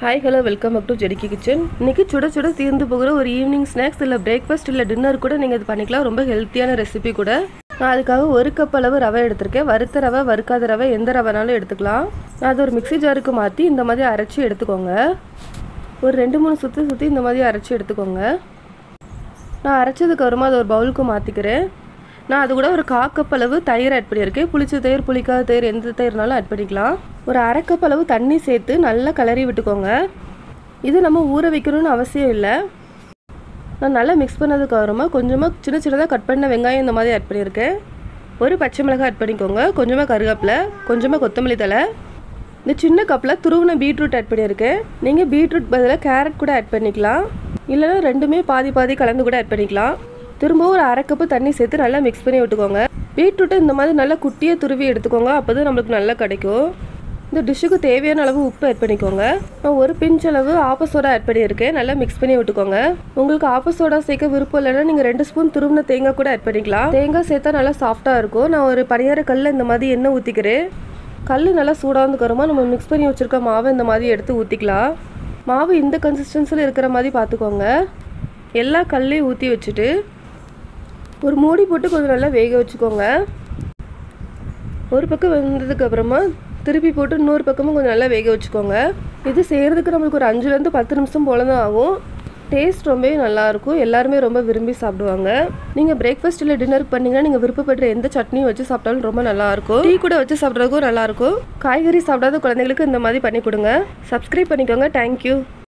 hi hello welcome back to ஜெடிக்கி kitchen இன்னைக்கு சுட சுட தீர்ந்து போகிற ஒரு ஈவினிங் ஸ்நாக்ஸ் இல்லை பிரேக்ஃபாஸ்ட் இல்லை டின்னர் கூட நீங்கள் இது பண்ணிக்கலாம் ரொம்ப ஹெல்த்தியான ரெசிபி கூட நான் அதுக்காக ஒரு கப் அளவு ரவை எடுத்திருக்கேன் வறுத்த ரவை வறுக்காத ரவை எந்த ரவைனாலும் எடுத்துக்கலாம் நான் அதை ஒரு மிக்ஸி ஜாருக்கு மாற்றி இந்த மாதிரி அரைச்சி எடுத்துக்கோங்க ஒரு ரெண்டு மூணு சுற்றி சுற்றி இந்த மாதிரி அரைச்சி எடுத்துக்கோங்க நான் அரைச்சதுக்கு அப்புறமா அதை ஒரு பவுலுக்கு மாற்றிக்கிறேன் நான் அது கூட ஒரு கா கப் அளவு தயிர் ஆட் பண்ணியிருக்கேன் புளிச்ச தயிர் புளிக்காத தயிர் எந்த தயிர்னாலும் ஆட் பண்ணிக்கலாம் ஒரு அரை கப் அளவு தண்ணி சேர்த்து நல்லா கிளறி விட்டுக்கோங்க இது நம்ம ஊற வைக்கணும்னு அவசியம் இல்லை நான் நல்லா மிக்ஸ் பண்ணதுக்கு அப்புறமா கொஞ்சமாக சின்ன சின்னதாக கட் பண்ண வெங்காயம் இந்த மாதிரி ஆட் பண்ணியிருக்கேன் ஒரு பச்சை மிளகாய் ஆட் பண்ணிக்கோங்க கொஞ்சமாக கருவேப்பிலை கொஞ்சமாக கொத்தமல்லி தழை இந்த சின்ன கப்பில் துருவின பீட்ரூட் ஆட் பண்ணியிருக்கேன் நீங்கள் பீட்ரூட் பதிலாக கேரட் கூட ஆட் பண்ணிக்கலாம் இல்லைன்னா ரெண்டுமே பாதி பாதி கலந்து கூட ஆட் பண்ணிக்கலாம் திரும்பவும் ஒரு அரை கப்பு தண்ணி சேர்த்து நல்லா மிக்ஸ் பண்ணி விட்டுக்கோங்க பீட்ரூட்டை இந்த மாதிரி நல்லா குட்டியாக துருவி எடுத்துக்கோங்க அப்போ தான் நம்மளுக்கு நல்லா கிடைக்கும் இந்த டிஷ்ஷுக்கு தேவையான அளவு உப்பு ஆட் பண்ணிக்கோங்க நான் ஒரு பிஞ்ச் அளவு ஆப்ப சோடா ஆட் பண்ணியிருக்கேன் நல்லா மிக்ஸ் பண்ணி விட்டுக்கோங்க உங்களுக்கு ஆப்ப சோடா சேர்க்க விருப்பம் இல்லைன்னா நீங்கள் ரெண்டு ஸ்பூன் துருவின தேங்காய் கூட ஆட் பண்ணிக்கலாம் தேங்காய் சேர்த்தா நல்லா சாஃப்டாக இருக்கும் நான் ஒரு பணியார கல்லில் இந்த மாதிரி எண்ணெய் ஊற்றிக்கிறேன் கல் நல்லா சூடானதுக்கு அப்புறமா நம்ம மிக்ஸ் பண்ணி வச்சுருக்க மாவை இந்த மாதிரி எடுத்து ஊற்றிக்கலாம் மாவு இந்த கன்சிஸ்டன்சியில் இருக்கிற மாதிரி பார்த்துக்கோங்க எல்லா கல்லையும் ஊற்றி வச்சுட்டு ஒரு மூடி போட்டு கொஞ்சம் நல்லா வேக வச்சுக்கோங்க ஒரு பக்கம் வெந்ததுக்கு அப்புறமா திருப்பி போட்டு இன்னொரு பக்கமும் கொஞ்சம் நல்லா வேக வச்சுக்கோங்க இது செய்கிறதுக்கு நம்மளுக்கு ஒரு அஞ்சுலேருந்து பத்து நிமிஷம் போல தான் ஆகும் டேஸ்ட் ரொம்பவே நல்லாயிருக்கும் எல்லாருமே ரொம்ப விரும்பி சாப்பிடுவாங்க நீங்கள் பிரேக்ஃபாஸ்ட் இல்லை டின்னருக்கு பண்ணீங்கன்னா நீங்கள் விருப்பப்படுற எந்த சட்னியும் வச்சு சாப்பிட்டாலும் ரொம்ப நல்லாயிருக்கும் டீ கூட வச்சு சாப்பிட்றதுக்கும் நல்லாயிருக்கும் காய்கறி சாப்பிடாத குழந்தைங்களுக்கு இந்த மாதிரி பண்ணி கொடுங்க சப்ஸ்கிரைப் பண்ணிக்கோங்க தேங்க்யூ